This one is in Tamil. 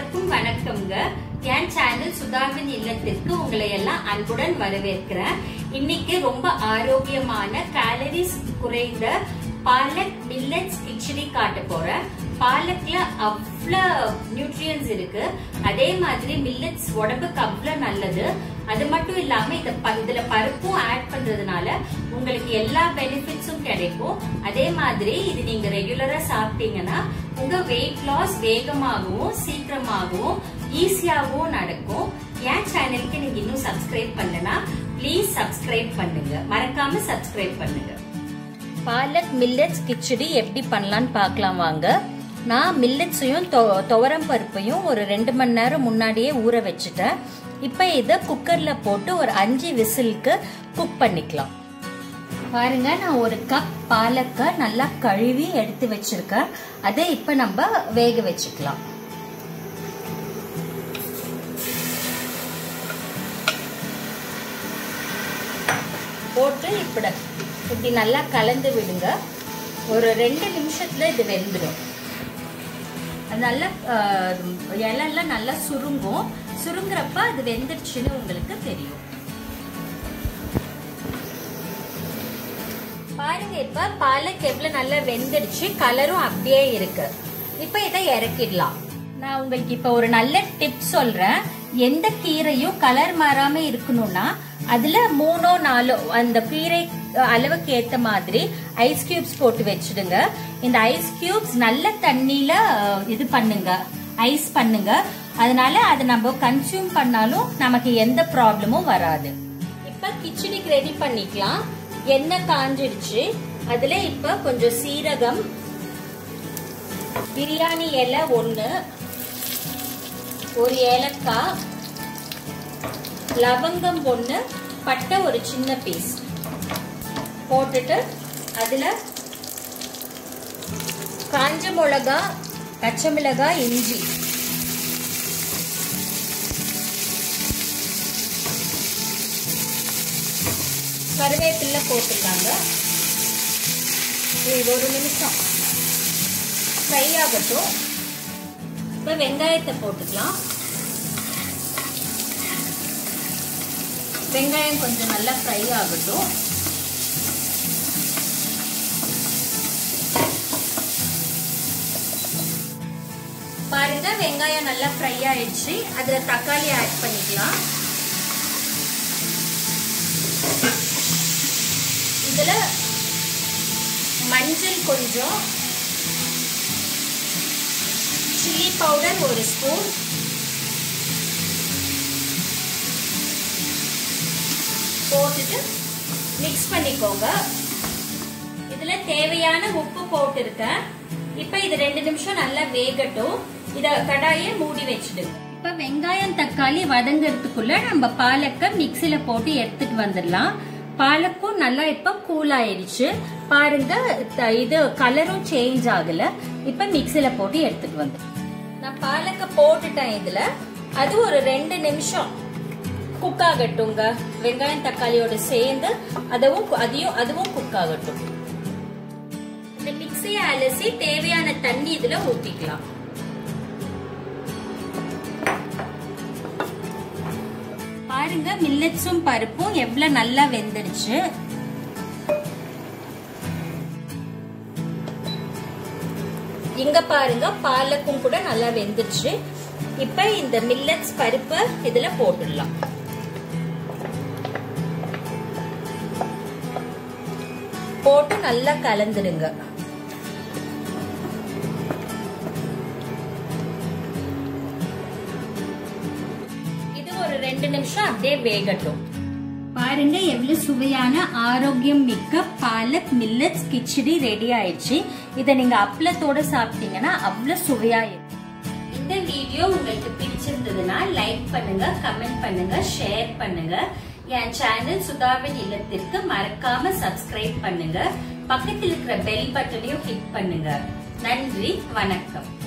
எல்லாருக்கும் வணக்கம்ங்க என் சேனல் சுதாவின் இல்லத்திற்கு உங்களை எல்லாம் அன்புடன் வரவேற்கிறேன் இன்னைக்கு ரொம்ப ஆரோக்கியமான கேலரிஸ் குறைந்த பாலக் மில்லட்ஸ் கிச்சடி காட்ட போறேன் பாலக்ல அவ்வளோ நியூட்ரியன்ஸ் இருக்கு அதே மாதிரி மில்லட்ஸ் உடம்புக்கு அவ்வளோ நல்லது அது மட்டும் இல்லாம இத ப- இதுல பருப்பும் ஆட் பண்றதுனால உங்களுக்கு எல்லா பெனிஃபிட்ஸும் கிடைக்கும் அதே மாதிரி இது நீங்க ரெகுலரா சாப்பிட்டீங்கன்னா உங்க வெயிட் லாஸ் வேகமாகவும் சீக்கிரமாகவும் ஈஸியாகவும் நடக்கும் என் சேனலுக்கு நீங்க இன்னும் சப்ஸ்கிரைப் பண்ணலனா ப்ளீஸ் சப்ஸ்கிரைப் பண்ணுங்க மறக்காம சப்ஸ்கிரைப் பண்ணுங்க பாலக் மில்லட்ஸ் கிச்சடி எப்படி பண்ணலாம்னு பார்க்கலாம் வாங்க நான் மில்லட்ஸையும் துவரம் பருப்பையும் ஒரு ரெண்டு மணி நேரம் முன்னாடியே ஊற வச்சுட்டேன் இப்போ இதை குக்கரில் போட்டு ஒரு அஞ்சு விசிலுக்கு குக் பண்ணிக்கலாம் பாருங்க நான் ஒரு கப் பாலக்கை நல்லா கழுவி எடுத்து வச்சிருக்கேன் அதை இப்போ நம்ம வேக வச்சுக்கலாம் போட்டு இப்படி இப்படி நல்லா கலந்து விடுங்க ஒரு ரெண்டு நிமிஷத்துல இது வெந்துடும் அது நல்லா ஆஹ், இலையெல்லாம் நல்லா சுருங்கும் சுருங்குறப்ப அது வெந்துடுச்சுன்னு உங்களுக்கு தெரியும் பாருங்க இப்ப பாலக் எவ்வளவு நல்லா வெந்துடுச்சு கலரும் அப்படியே இருக்கு இப்ப இதை இறக்கிடலாம் நான் உங்களுக்கு இப்ப ஒரு நல்ல டிப் சொல்றேன் எந்த கீரையும் கலர் மாறாம இருக்கணும்னா அதுல மூணோ நாலோ அந்த கீரை அளவுக்கு ஏத்த மாதிரி ஐஸ் கியூப்ஸ் போட்டு வச்சிடுங்க இந்த ஐஸ் கியூப்ஸ் நல்ல தண்ணியில அஹ், இது பண்ணுங்க ஐஸ் பண்ணுங்க அதனால அதை நம்ம கன்சியூம் பண்ணாலும் நமக்கு எந்த ப்ராப்ளமும் வராது இப்ப கிச்சடிக்கு ரெடி பண்ணிக்கலாம் எண்ணெய் காஞ்சிடுச்சு அதுல இப்ப கொஞ்சம் சீரகம் பிரியாணி இலை ஒண்ணு ஒரு ஏலக்காய் லவங்கம் ஒண்ணு பட்டை ஒரு சின்ன பீஸ் போட்டுட்டு அதுல காஞ்ச மிளகா பச்சை மிளகாய் இஞ்சி கருவேப்பிலை போட்டுருக்காங்க இது ஒரு நிமிஷம் ஃப்ரை ஆகட்டும் இப்போ வெங்காயத்தை போட்டுக்கலாம் வெங்காயம் கொஞ்சம் நல்லா ஃப்ரை ஆகட்டும் பாருங்க வெங்காயம் நல்லா ஃப்ரை ஆயிடுச்சு அதுல தக்காளி ஆட் பண்ணிக்கலாம் இதுல மஞ்சள் கொஞ்சம் சில்லி பவுடர் ஒரு ஸ்பூன் போட்டுட்டு மிக்ஸ் பண்ணிக்கோங்க இதுல தேவையான உப்பு போட்டிருக்கேன் இப்ப இது ரெண்டு நிமிஷம் நல்லா வேகட்டும் இத கடாயை மூடி வச்சிடுங்க இப்ப வெங்காயம் தக்காளி வதங்கறதுக்குள்ள நம்ம பாலக்க மிக்சில போட்டு எடுத்துட்டு வந்துடலாம் பாலக்கும் நல்லா இப்ப கூல் ஆயிடுச்சு பாருங்க த- இது கலரும் சேஞ்ச் ஆகல இப்ப மிக்சில போட்டு எடுத்துட்டு வந்து நான் பாலக்க போட்டுட்டேன் இதுல அது ஒரு ரெண்டு நிமிஷம் குக் ஆகட்டுங்க வெங்காயம் தக்காளியோட சேர்ந்து அதுவும் அதையும் அதுவும் குக் ஆகட்டும் இந்த மிக்சியை அலசி தேவையான தண்ணி இதுல ஊத்திக்கலாம் பாருங்க மில்லட்ஸும் பருப்பும் எவ்வளவு நல்லா வெந்துடுச்சு இங்க பாருங்க பாலக்கும் கூட நல்லா வெந்துடுச்சு இப்ப இந்த மில்லட்ஸ் பருப்பு இதுல போட்டுடலாம் போட்டு நல்லா கலந்துடுங்க இது ஒரு ரெண்டு நிமிஷம் அப்படியே வேகட்டும் பாருங்க எவ்வளவு சுவையான ஆரோக்கியம் மிக்க பாலக் மில்லட்ஸ் கிச்சடி ரெடி ஆயிடுச்சு இதை நீங்க அப்பளத்தோட சாப்பிட்டீங்கன்னா அவ்வளவு சுவையா இருக்கும் இந்த வீடியோ உங்களுக்கு பிடிச்சிருந்ததுன்னா லைக் பண்ணுங்க கமெண்ட் பண்ணுங்க ஷேர் பண்ணுங்க என் சேனல் சுதாவின் இல்லத்திற்கு மறக்காம சப்ஸ்கிரைப் பண்ணுங்க பக்கத்தில் இருக்கிற பெல் பட்டனையும் கிளிக் பண்ணுங்க நன்றி வணக்கம்